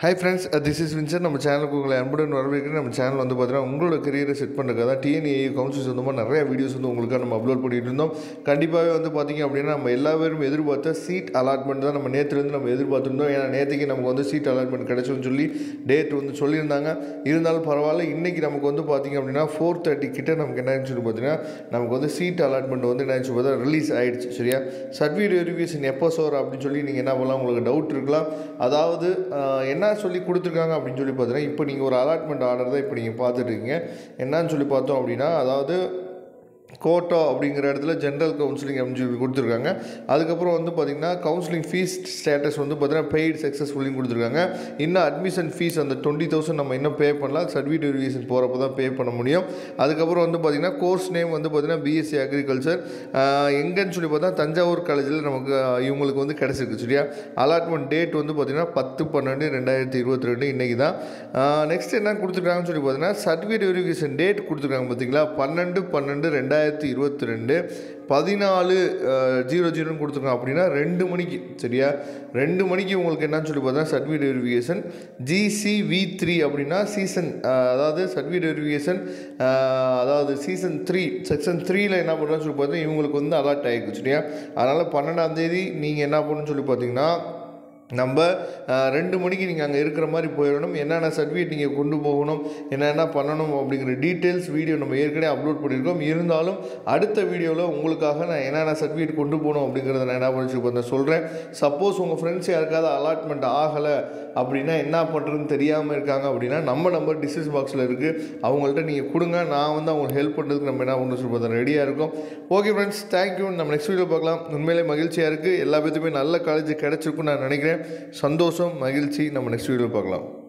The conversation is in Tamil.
hi friends this is Winsor நம்ம சேனலுக்கு உங்களை அன்புடன் வரவேற்கிறேன் நம்ம சேனல் வந்து பார்த்தீங்கன்னா உங்களோட கரியரை செட் பண்ணுறதுக்காக தான் டிஎன்ஏ கவுன்சில் சொந்தமாக நிறைய வீடியோஸ் வந்து உங்களுக்காக நம்ம அப்லோட் பண்ணிட்டு இருந்தோம் கண்டிப்பாகவே வந்து பார்த்தீங்க அப்படின்னா நம்ம எல்லா பேரும் எதிர்பார்த்த சீட் அலாட்மெண்ட் தான் நம்ம நேற்றுலேருந்து நம்ம எதிர்பார்த்துருந்தோம் ஏன்னா நேற்றுக்கு நமக்கு வந்து சீட் அலாட்மெண்ட் கிடைச்சுன்னு சொல்லி டேட் வந்து சொல்லியிருந்தாங்க இருந்தாலும் பரவாயில்ல இன்றைக்கி நமக்கு வந்து பார்த்தீங்க அப்படின்னா ஃபோர் தேர்ட்டி கிட்ட நமக்கு என்ன சொல்லி பார்த்தீங்கன்னா நமக்கு வந்து சீட் அலாட்மெண்ட் வந்து என்ன சொல்லி பார்த்தா ரிலீஸ் ஆயிடுச்சு சரியா சர்டிஃபிகேட் வெரிஃபிகேஷன் எப்போ சார் அப்படின்னு சொல்லி நீங்கள் என்ன பண்ணலாம் உங்களுக்கு டவுட் இருக்கலாம் அதாவது ஆஹ், என்ன சொல்லி கொடுத்துருக்காங்க அப்படின்னு சொல்லி பார்த்தீங்கன்னா இப்போ நீங்கள் ஒரு அலாட்மெண்ட் ஆர்டர் தான் இப்போ நீங்கள் பார்த்துட்டு இருக்கீங்க என்னன்னு சொல்லி பார்த்தோம் அப்படின்னா அதாவது கோட்டா அப்படிங்கிற இடத்துல ஜென்ரல் கவுன்சிலிங் அப்படின்னு சொல்லி கொடுத்துருக்காங்க அதுக்கப்புறம் வந்து பார்த்திங்கன்னா கவுன்சிலிங் ஃபீஸ் ஸ்டேட்டஸ் வந்து பார்த்தீங்கன்னா பெய்டு சக்ஸஸ்ஃபுல்லிங் கொடுத்துருக்காங்க இன்னும் அட்மிஷன் ஃபீஸ் அந்த டுவெண்ட்டி தௌசண்ட் நம்ம இன்னும் பே பண்ணலாம் சர்டிஃபிகேட் வெரிஃபிகேஷன் போகிறப்ப தான் பே பண்ண முடியும் அதுக்கப்புறம் வந்து பார்த்திங்கன்னா கோர்ஸ் நேம் வந்து பார்த்திங்கன்னா பிஎஸ்சி அக்ரிகல்ச்சர் எங்கன்னு சொல்லி பார்த்தா தஞ்சாவூர் காலேஜில் நமக்கு ஆஹ், இவங்களுக்கு வந்து கிடச்சிருக்கு சரியா அலாட்மெண்ட் டேட் வந்து பார்த்திங்கன்னா பத்து பன்னெண்டு ரெண்டாயிரத்தி இருபத்தி ரெண்டு இன்றைக்கி தான் நெக்ஸ்ட் என்ன கொடுத்துருக்காங்கன்னு சொல்லி பார்த்தீங்கன்னா சர்டிஃபிகேட் வெரிஃபிகேஷன் டேட் கொடுத்துருக்காங்க பார்த்தீங்களா பன்னெண்டு பன்னெண்டு ரெண்டாயிரத்தி இருபத்தி ரெண்டு பதினாலு ஜீரோ ஜீரோன்னு கொடுத்துருக்காங்க அப்படின்னா ரெண்டு மணிக்கு சரியா ரெண்டு மணிக்கு உங்களுக்கு என்னன்னு சொல்லி பார்த்தா certificate verification GC V three அப்படின்னா சீசன் அதாவது சர்டிஃபிகேட் வெரிஃபிகேஷன் அதாவது சீசன் த்ரீ செக்ஷன் த்ரீல என்ன பண்ணுறோன்னு சொல்லி பார்த்தா இவங்களுக்கு வந்து அலாட் ஆகிருக்கு சரியா அதனால் பன்னெண்டாம் தேதி நீங்கள் என்ன பண்ணணும்னு சொல்லி பார்த்தீங்கன்னா நம்ம அஹ், ரெண்டு மணிக்கு நீங்கள் அங்கே இருக்கிற மாதிரி போயிடணும் என்னென்ன சர்டிஃபிகேட் நீங்கள் கொண்டு போகணும் என்னென்ன பண்ணணும் அப்படிங்கிற டீட்டெயில்ஸ் வீடியோ நம்ம ஏற்கனவே அப்லோட் பண்ணியிருக்கோம் இருந்தாலும் அடுத்த வீடியோவில் உங்களுக்காக நான் என்னென்ன சர்டிஃபிகேட் கொண்டு போகணும் அப்படிங்கிறத நான் என்ன பண்ணி வந்து சொல்கிறேன் சப்போஸ் உங்கள் ஃப்ரெண்ட்ஸ் யாருக்காவது அலாட்மெண்ட் ஆகலை அப்படின்னா என்ன பண்ணுறதுன்னு தெரியாமல் இருக்காங்க அப்படின்னா நம்ம நம்பர் டிஸ்கிரிப்ஷன் பாக்ஸில் இருக்குது அவங்கள்ட்ட நீங்கள் கொடுங்க நான் வந்து அவங்களுக்கு ஹெல்ப் பண்ணுறதுக்கு நம்ம என்ன பண்ண சொல்லி பார்த்தா ரெடியாக இருக்கோம் ஓகே ஃப்ரெண்ட்ஸ் தேங்க்யூ நம்ம நெக்ஸ்ட் வீடியோ பார்க்கலாம் உண்மையிலே மகிழ்ச்சியாக இருக்குது எல்லா பேத்துக்குமே நல்ல காலேஜ் கிடச்சிருக்குன்னு நான் நினைக்கிறேன் சந்தோஷம் மகிழ்ச்சி நம்ம நெக்ஸ்ட் வீடியோ பார்க்கலாம்